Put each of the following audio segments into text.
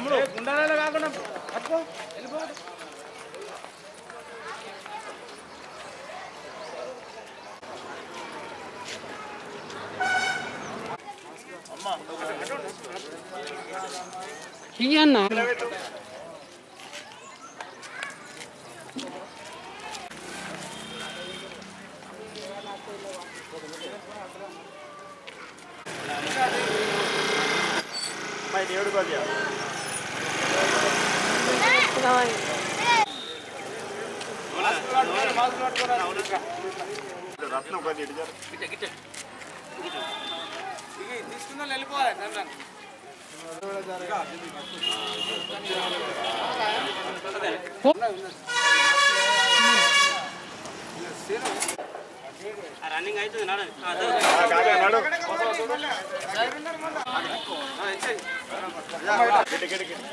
తమ్ముడు ఉండాలి కాకుండా పట్టుకో వెళ్ళిపో ఇయ్యన్నా దేవుడు కొద్దిగా రత్నం కొద్దిగా ఇటు జర. తీసుకున్న వెళ్ళిపోవాలి నన్ను రన్నింగ్ అవుతుంది నడు ఆ, కాకా, నడు. గిట్టి, గిట్టి, గిట్టి.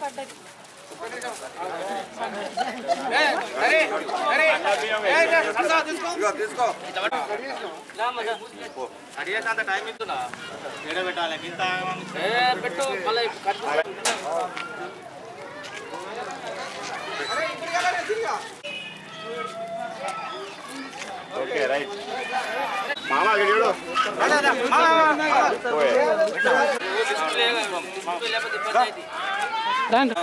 అడిగేంత టైం ఇస్తున్నా ఏడ పెట్టాలి ఇంత పెట్టు మళ్ళీ ఓకే రైట్ మామ ఇక్కడ చూడు పోయే. లేకపోతే ఇబ్బంది అయింది రాండి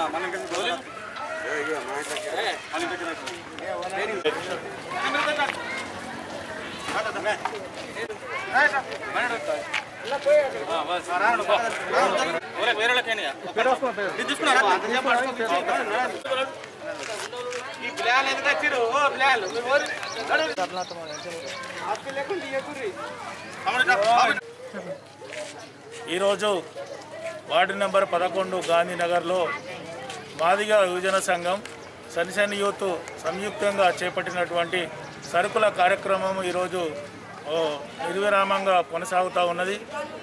ఈ పిల్లలు ఎందుకు వచ్చారు ఓ పిల్లలు ఈరోజు వార్డు నెంబర్ పదకొండు గాంధీనగర్లో మాదిగ యువజన సంఘం సనిసని యూత్ సంయుక్తంగా చేపట్టినటువంటి సరుకుల కార్యక్రమం ఈరోజు ఓ, నిర్విరామంగా కొనసాగుతూ ఉన్నది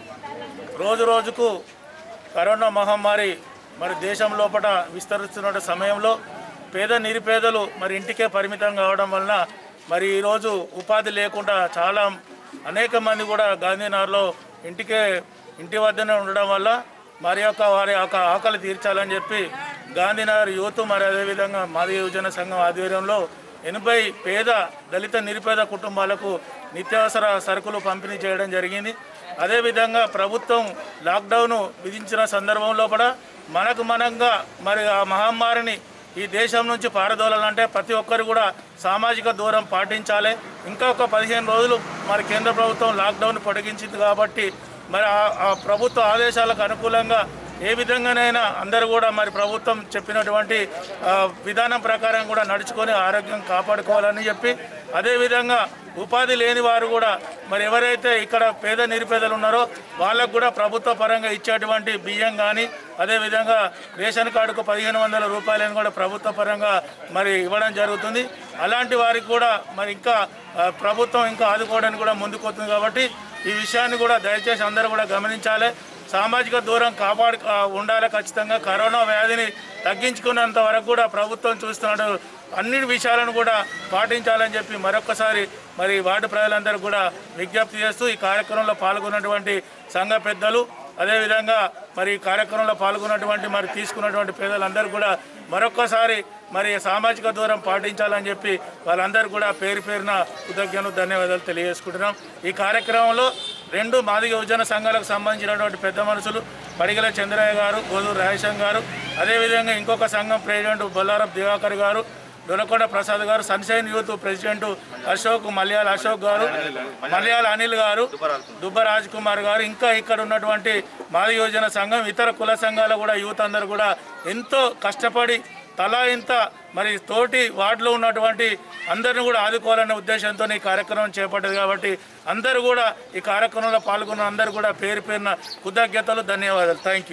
రోజు రోజుకు కరోనా మహమ్మారి మరి దేశం లోపల విస్తరిస్తున్న సమయంలో పేద నిరుపేదలు మరి ఇంటికే పరిమితం కావడం వలన మరి ఈరోజు ఉపాధి లేకుండా చాలా అనేక మంది కూడా గాంధీనగర్లో ఇంటికే ఇంటి వద్దనే ఉండడం వల్ల మరి యొక్క వారి యొక్క ఆకలి తీర్చాలని చెప్పి గాంధీనగర్ యూత్ మరి అదేవిధంగా మాది యువజన సంఘం ఆధ్వర్యంలో ఎనభై పేద దళిత నిరుపేద కుటుంబాలకు నిత్యావసర సరుకులు పంపిణీ చేయడం జరిగింది అదేవిధంగా ప్రభుత్వం లాక్డౌన్ విధించిన సందర్భంలో కూడా మనకు మనంగా మరి ఆ మహమ్మారిని ఈ దేశం నుంచి పారదోలాలంటే ప్రతి ఒక్కరు కూడా సామాజిక దూరం పాటించాలి ఇంకా ఒక పదిహేను రోజులు మరి కేంద్ర ప్రభుత్వం లాక్డౌన్ పొడిగించింది కాబట్టి మరి ఆ- ఆ ప్రభుత్వ ఆదేశాలకు అనుకూలంగా ఏ విధంగానైనా అందరూ కూడా మరి ప్రభుత్వం చెప్పినటువంటి ఆ, విధానం ప్రకారం కూడా నడుచుకొని ఆరోగ్యం కాపాడుకోవాలని చెప్పి అదేవిధంగా ఉపాధి లేని వారు కూడా మరి ఎవరైతే ఇక్కడ పేద నిరుపేదలు ఉన్నారో వాళ్ళకు కూడా ప్రభుత్వ పరంగా ఇచ్చేటువంటి బియ్యం కానీ అదేవిధంగా రేషన్ కార్డుకు పదిహేను వందల రూపాయలను కూడా ప్రభుత్వ పరంగా మరి ఇవ్వడం జరుగుతుంది అలాంటి వారికి కూడా మరి ఇంకా ఆ, ప్రభుత్వం ఇంకా ఆదుకోవడానికి కూడా ముందుకొస్తుంది కాబట్టి ఈ విషయాన్ని కూడా దయచేసి అందరూ కూడా గమనించాలి సామాజిక దూరం కాపాడు ఆ, ఉండాలి ఖచ్చితంగా కరోనా వ్యాధిని తగ్గించుకున్నంత వరకు కూడా ప్రభుత్వం చూస్తున్నాడు అన్ని విషయాలను కూడా పాటించాలని చెప్పి మరొకసారి మరి వార్డు ప్రజలందరూ కూడా విజ్ఞప్తి చేస్తూ ఈ కార్యక్రమంలో పాల్గొన్నటువంటి సంఘ పెద్దలు అదేవిధంగా మరి ఈ కార్యక్రమంలో పాల్గొన్నటువంటి మరి తీసుకున్నటువంటి పేదలందరూ కూడా మరొక్కసారి మరి సామాజిక దూరం పాటించాలని చెప్పి వాళ్ళందరూ కూడా పేరు పేరున కృతజ్ఞతలు ధన్యవాదాలు తెలియజేసుకుంటున్నాం ఈ కార్యక్రమంలో రెండు మాదిగ యువజన సంఘాలకు సంబంధించినటువంటి పెద్ద మనుషులు పడిగల చంద్రయ్య గారు గోదూరు రాజేశం గారు అదేవిధంగా ఇంకొక సంఘం ప్రెసిడెంట్ బొల్లారపు దివాకర్ గారు దొనకొండ ప్రసాద్ గారు sunshine youth president Ashok Malayala Ashok గారు మలయాళ అనిల్ గారు దుబ్బ రాజ్ కుమార్ గారు ఇంకా ఇక్కడ ఉన్నటువంటి మాది యోజన సంఘం ఇతర కుల సంఘాల కూడా యూత్ అందరూ కూడా ఎంతో కష్టపడి తలా ఇంత మరి తోటి వార్డులో ఉన్నటువంటి అందరిని కూడా ఆదుకోవాలనే ఉద్దేశంతో ఈ కార్యక్రమం చేపట్టదు కాబట్టి అందరూ కూడా ఈ కార్యక్రమంలో పాల్గొన్న అందరూ కూడా పేరు పేరున కృతజ్ఞతలు ధన్యవాదాలు థ్యాంక్ యూ